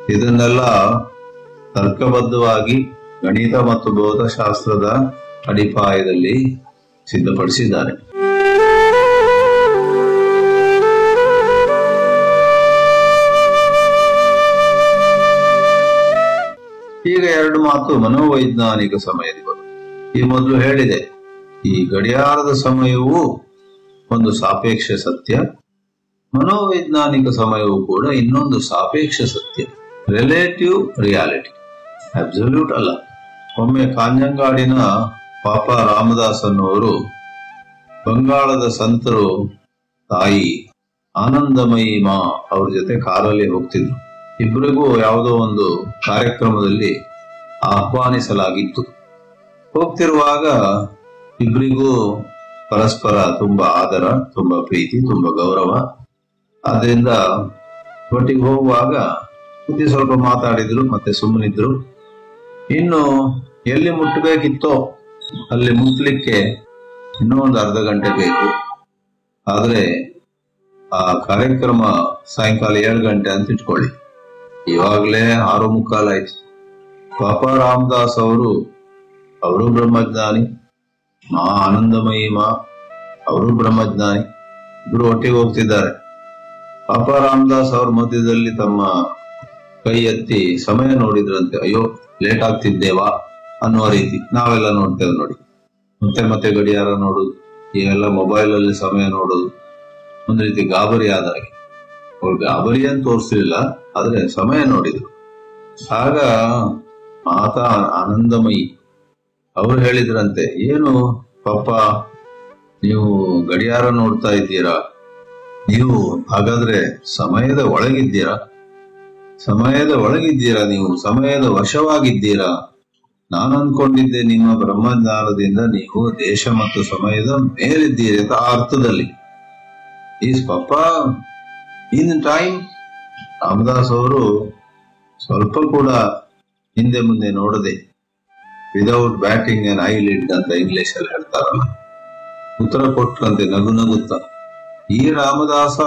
ಇದನ್ನೆಲ್ಲ ತರ್ಕಬದ್ಧವಾಗಿ ಗಣಿತ ಮತ್ತು ಭೌತಶಾಸ್ತ್ರದ ಅಡಿಪಾಯದಲ್ಲಿ ಸಿದ್ಧಪಡಿಸಿದ್ದಾರೆ ಈಗ ಎರಡು ಮಾತು ಮನೋವೈಜ್ಞಾನಿಕ ಸಮಯದ ಬಗ್ಗೆ ಈ ಮೊದಲು ಹೇಳಿದೆ ಈ ಗಡಿಯಾರದ ಸಮಯವು ಒಂದು ಸಾಪೇಕ್ಷ ಸತ್ಯ ಮನೋವೈಜ್ಞಾನಿಕ ಸಮಯವು ಕೂಡ ಇನ್ನೊಂದು ಸಾಪೇಕ್ಷ ಸತ್ಯ ರಿಲೇಟಿವ್ ರಿಯಾಲಿಟಿ ಅಬ್ಸಲ್ಯೂಟ್ ಅಲ್ಲ ಒಮ್ಮೆ ಕಾಂಜಂಗಾಡಿನ ಪಾಪ ರಾಮದಾಸ್ ಅನ್ನುವರು ಬಂಗಾಳದ ಸಂತರು ತಾಯಿ ಆನಂದಮಯಿ ಮಾ ಅವ್ರ ಜೊತೆ ಕಾರಲ್ಲಿ ಹೋಗ್ತಿದ್ರು ಇಬ್ಬರಿಗೂ ಯಾವುದೋ ಒಂದು ಕಾರ್ಯಕ್ರಮದಲ್ಲಿ ಆಹ್ವಾನಿಸಲಾಗಿತ್ತು ಹೋಗ್ತಿರುವಾಗ ಇಬ್ಬರಿಗೂ ಪರಸ್ಪರ ತುಂಬಾ ಆದರ ತುಂಬಾ ಪ್ರೀತಿ ತುಂಬಾ ಗೌರವ ಆದ್ರಿಂದ ಒಟ್ಟಿಗೆ ಹೋಗುವಾಗ ಬುದ್ಧಿ ಸ್ವಲ್ಪ ಮಾತಾಡಿದ್ರು ಮತ್ತೆ ಸುಮ್ಮನಿದ್ರು ಇನ್ನು ಎಲ್ಲಿ ಮುಟ್ಟಬೇಕಿತ್ತೋ ಅಲ್ಲಿ ಮುಟ್ಲಿಕ್ಕೆ ಇನ್ನೂ ಒಂದು ಅರ್ಧ ಗಂಟೆ ಬೇಕು ಆದ್ರೆ ಆ ಕಾರ್ಯಕ್ರಮ ಸಾಯಂಕಾಲ ಏಳು ಗಂಟೆ ಅಂತ ಇಟ್ಕೊಳ್ಳಿ ಇವಾಗಲೇ ಆರು ಮುಕ್ಕಾಲಾಯ್ತು ಪಾಪ ರಾಮದಾಸ್ ಅವರು ಅವರು ಬ್ರಹ್ಮಜ್ಞಾನಿ ಮಾ ಆನಂದಮಯಿ ಮಾ ಅವರು ಬ್ರಹ್ಮಜ್ಞಾನಿ ಇಬ್ರು ಒಟ್ಟಿಗೆ ಹೋಗ್ತಿದ್ದಾರೆ ಪಾಪ ರಾಮದಾಸ್ ಅವ್ರ ಮಧ್ಯದಲ್ಲಿ ತಮ್ಮ ಕೈ ಎತ್ತಿ ಸಮಯ ನೋಡಿದ್ರಂತೆ ಅಯ್ಯೋ ಲೇಟ್ ಆಗ್ತಿದ್ದೇವಾ ಅನ್ನುವ ರೀತಿ ನಾವೆಲ್ಲ ನೋಡ್ತೇವೆ ನೋಡಿ ಮತ್ತೆ ಮತ್ತೆ ಗಡಿಯಾರ ನೋಡುದು ಈಗೆಲ್ಲ ಮೊಬೈಲ್ ಅಲ್ಲಿ ಸಮಯ ನೋಡುದು ಒಂದು ರೀತಿ ಗಾಬರಿ ಆದ ಹಾಗೆ ಅವ್ರು ಗಾಬರಿ ಅಂತ ತೋರಿಸ್ಲಿಲ್ಲ ಆದ್ರೆ ಸಮಯ ನೋಡಿದ್ರು ಆಗ ಮಾತಾ ಆನಂದಮಯಿ ಅವ್ರು ಹೇಳಿದ್ರಂತೆ ಏನು ಪಾಪ ನೀವು ಗಡಿಯಾರ ನೋಡ್ತಾ ಇದ್ದೀರಾ ನೀವು ಹಾಗಾದ್ರೆ ಸಮಯದ ಒಳಗಿದ್ದೀರಾ ಸಮಯದ ಒಳಗಿದ್ದೀರಾ ನೀವು ಸಮಯದ ವಶವಾಗಿದ್ದೀರಾ ನಾನು ಅನ್ಕೊಂಡಿದ್ದೆ ನಿಮ್ಮ ಬ್ರಹ್ಮಜ್ಞಾನದಿಂದ ನೀವು ದೇಶ ಮತ್ತು ಸಮಯದ ಮೇಲಿದ್ದೀರಿ ಅಂತ ಆ ಅರ್ಥದಲ್ಲಿ ಈಸ್ ಪಪ್ಪ ಇನ್ ಟೈಮ್ ರಾಮದಾಸ್ ಅವರು ಸ್ವಲ್ಪ ಕೂಡ ಹಿಂದೆ ಮುಂದೆ ನೋಡದೆ without batting and eyelid ಅಂತ ಇಂಗ್ಲಿಷ್ ಅಲ್ಲಿ ಹೇಳ್ತಾರಲ್ಲ ಉತ್ತರ ಕೊಟ್ರಂತೆ ನಗು ನಗುತ್ತ ಈ ರಾಮದಾಸ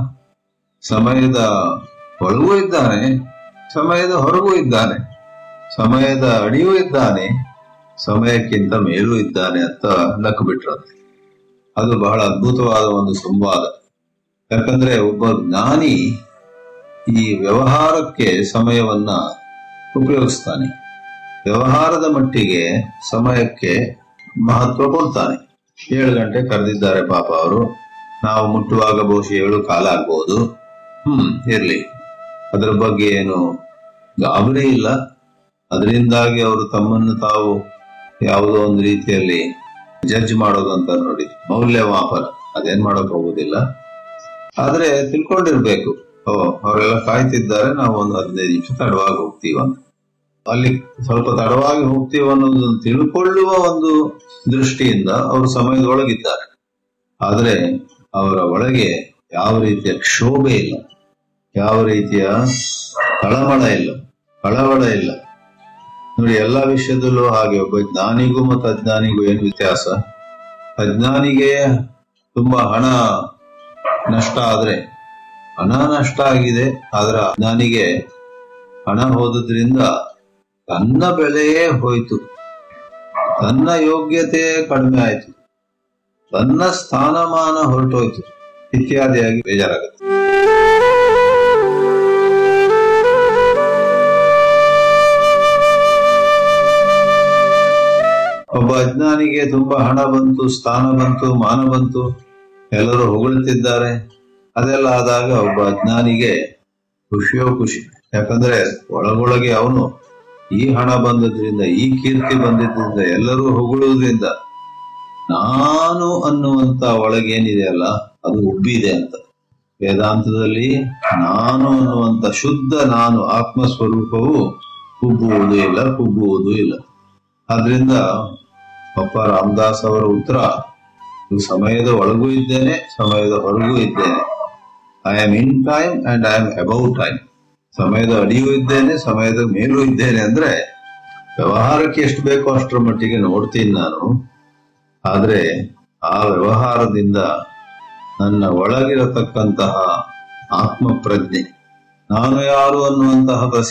ಸಮಯದ ಒಳಗೂ ಇದ್ದಾನೆ ಸಮಯದ ಹೊರಗೂ ಇದ್ದಾನೆ ಸಮಯದ ಅಡಿಯೂ ಇದ್ದಾನೆ ಸಮಯಕ್ಕಿಂತ ಮೇಲೂ ಇದ್ದಾನೆ ಅಂತ ನಕ್ಕು ಬಿಟ್ರಂತೆ ಅದು ಬಹಳ ಅದ್ಭುತವಾದ ಒಂದು ಸಂವಾದ ಯಾಕಂದ್ರೆ ಒಬ್ಬ ಜ್ಞಾನಿ ಈ ವ್ಯವಹಾರಕ್ಕೆ ಸಮಯವನ್ನ ಉಪಯೋಗಿಸ್ತಾನೆ ವ್ಯವಹಾರದ ಮಟ್ಟಿಗೆ ಸಮಯಕ್ಕೆ ಮಹತ್ವ ಕೊಡ್ತಾನೆ ಏಳು ಗಂಟೆ ಕರೆದಿದ್ದಾರೆ ಪಾಪ ಅವರು ನಾವು ಮುಟ್ಟುವಾಗ ಬಹುಶಃ ಏಳು ಕಾಲ ಆಗ್ಬಹುದು ಹ್ಮ್ ಇರ್ಲಿ ಅದರ ಬಗ್ಗೆ ಏನು ಗಾಬರಿ ಇಲ್ಲ ಅದರಿಂದಾಗಿ ಅವರು ತಮ್ಮನ್ನು ತಾವು ಯಾವುದೋ ಒಂದು ರೀತಿಯಲ್ಲಿ ಜಡ್ಜ್ ಮಾಡೋದು ಅಂತ ನೋಡಿ ಮೌಲ್ಯಮಾಪನ ಅದೇನ್ ಮಾಡೋಕ್ ಹೋಗುದಿಲ್ಲ ಆದ್ರೆ ತಿಳ್ಕೊಂಡಿರ್ಬೇಕು ಓ ಅವರೆಲ್ಲ ಕಾಯ್ತಿದ್ದಾರೆ ನಾವು ಒಂದು ಹದಿನೈದು ನಿಮಿಷ ತಡವಾಗಿ ಹೋಗ್ತೀವ ಅಂತ ಅಲ್ಲಿ ಸ್ವಲ್ಪ ತಡವಾಗಿ ಹೋಗ್ತೀವಿ ಅನ್ನೋದನ್ನು ತಿಳ್ಕೊಳ್ಳುವ ಒಂದು ದೃಷ್ಟಿಯಿಂದ ಅವರು ಸಮಯದೊಳಗಿದ್ದಾರೆ ಆದ್ರೆ ಅವರ ಒಳಗೆ ಯಾವ ರೀತಿಯ ಕ್ಷೋಭೆ ಇಲ್ಲ ಯಾವ ರೀತಿಯ ತಳಮಳ ಇಲ್ಲ ಕಳವಳ ಇಲ್ಲ ನೋಡಿ ಎಲ್ಲಾ ವಿಷಯದಲ್ಲೂ ಹಾಗೆ ಒಬ್ಬ ಜ್ಞಾನಿಗೂ ಮತ್ತು ಅಜ್ಞಾನಿಗೂ ಏನು ವ್ಯತ್ಯಾಸ ಅಜ್ಞಾನಿಗೆ ತುಂಬಾ ಹಣ ನಷ್ಟ ಆದ್ರೆ ಹಣ ನಷ್ಟ ಆಗಿದೆ ಆದ್ರೆ ಅಜ್ಞಾನಿಗೆ ಹಣ ಹೋದ್ರಿಂದ ತನ್ನ ಬೆಲೆಯೇ ಹೋಯ್ತು ತನ್ನ ಯೋಗ್ಯತೆ ಕಡಿಮೆ ಆಯ್ತು ತನ್ನ ಸ್ಥಾನಮಾನ ಹೊರಟೋಯ್ತು ಇತ್ಯಾದಿಯಾಗಿ ಬೇಜಾರಾಗುತ್ತೆ ಒಬ್ಬ ಅಜ್ಞಾನಿಗೆ ತುಂಬಾ ಹಣ ಬಂತು ಸ್ಥಾನ ಬಂತು ಮಾನ ಬಂತು ಎಲ್ಲರೂ ಹೊಗಳುತ್ತಿದ್ದಾರೆ ಅದೆಲ್ಲ ಆದಾಗ ಒಬ್ಬ ಅಜ್ಞಾನಿಗೆ ಖುಷಿಯೋ ಖುಷಿ ಯಾಕಂದ್ರೆ ಒಳಗೊಳಗೆ ಅವನು ಈ ಹಣ ಬಂದದ್ರಿಂದ ಈ ಕೀರ್ತಿ ಬಂದಿದ್ರಿಂದ ಎಲ್ಲರೂ ಹೊಗಳುವುದರಿಂದ ನಾನು ಅನ್ನುವಂತ ಒಳಗೇನಿದೆ ಅಲ್ಲ ಅದು ಉಬ್ಬಿದೆ ಅಂತ ವೇದಾಂತದಲ್ಲಿ ನಾನು ಅನ್ನುವಂತ ಶುದ್ಧ ನಾನು ಆತ್ಮ ಸ್ವರೂಪವು ಕುಬ್ಬುವುದು ಇಲ್ಲ ಕುಗ್ಗುವುದು ಇಲ್ಲ ಆದ್ರಿಂದ ಪಪ್ಪ ರಾಮದಾಸ್ ಅವರ ಉತ್ತರ "ನೀವು ಸಮಯದ ಒಳಗೂ ಇದ್ದೇನೆ ಸಮಯದ ಹೊರಗೂ ಇದ್ದೇನೆ I am in time and I am about time ಸಮಯದ ಅಡಿಯೂ ಇದ್ದೇನೆ ಸಮಯದ ಮೇಲೂ ಇದ್ದೇನೆ ಅಂದ್ರೆ ವ್ಯವಹಾರಕ್ಕೆ ಎಷ್ಟು ಬೇಕೋ ಅಷ್ಟರ ಮಟ್ಟಿಗೆ ನೋಡ್ತೀನಿ ನಾನು ಆದ್ರೆ ಆ ವ್ಯವಹಾರದಿಂದ ನನ್ನ ಒಳಗಿರತಕ್ಕಂತಹ ಆತ್ಮ ಪ್ರಜ್ಞೆ ನಾನು ಯಾರು ಅನ್ನುವಂತಹ ಪ್ರಶ್ನೆ